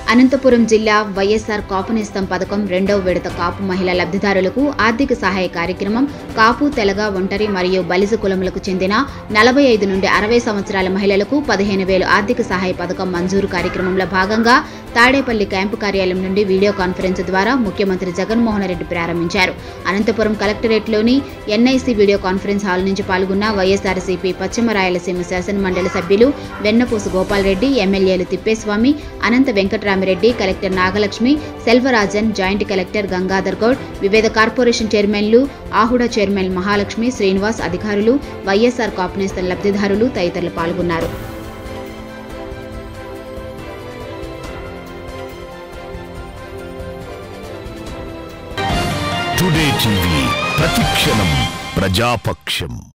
అనంతపురం జిల్లా వైఎస్ఆర్ కాపు నేస్తం పథకం రెండవ విడత కాపు మహిళా లబ్ధిదారులకు ఆర్థిక సహాయ కార్యక్రమం కాపు తెలగ ఒంటరి మరియు బలిజ కులములకు చెందిన నలభై ఐదు నుండి అరవై సంవత్సరాల మహిళలకు పదిహేను వేలు ఆర్థిక సహాయ పథకం మంజూరు కార్యక్రమంలో భాగంగా తాడేపల్లి క్యాంపు కార్యాలయం నుండి వీడియో కాన్ఫరెన్స్ ద్వారా ముఖ్యమంత్రి జగన్మోహన్ రెడ్డి ప్రారంభించారు అనంతపురం కలెక్టరేట్లోని ఎన్ఐసి వీడియో కాన్ఫరెన్స్ హాల్ నుంచి పాల్గొన్న వైఎస్ఆర్సీపీ పశ్చిమ రాయలసీమ శాసనమండలి సభ్యులు వెన్నపూసు గోపాల్ రెడ్డి ఎమ్మెల్యేలు Thippeswamy Anantha Venkatramireddy collector Nagalakshmi Selvarajan joint collector Gangadhar Goud వివిధ కార్పొరేషన్ చైర్మన్లు ఆహుడ చైర్మన్ మహాలక్ష్మి శ్రీనివాస్ అధికారులు వైఎస్ఆర్ కాపునేస్తం లబ్ధిదారులు తదితరులు పాల్గొన్నారు టుడే టీవీ ప్రతిక్షణం ప్రజాపక్షం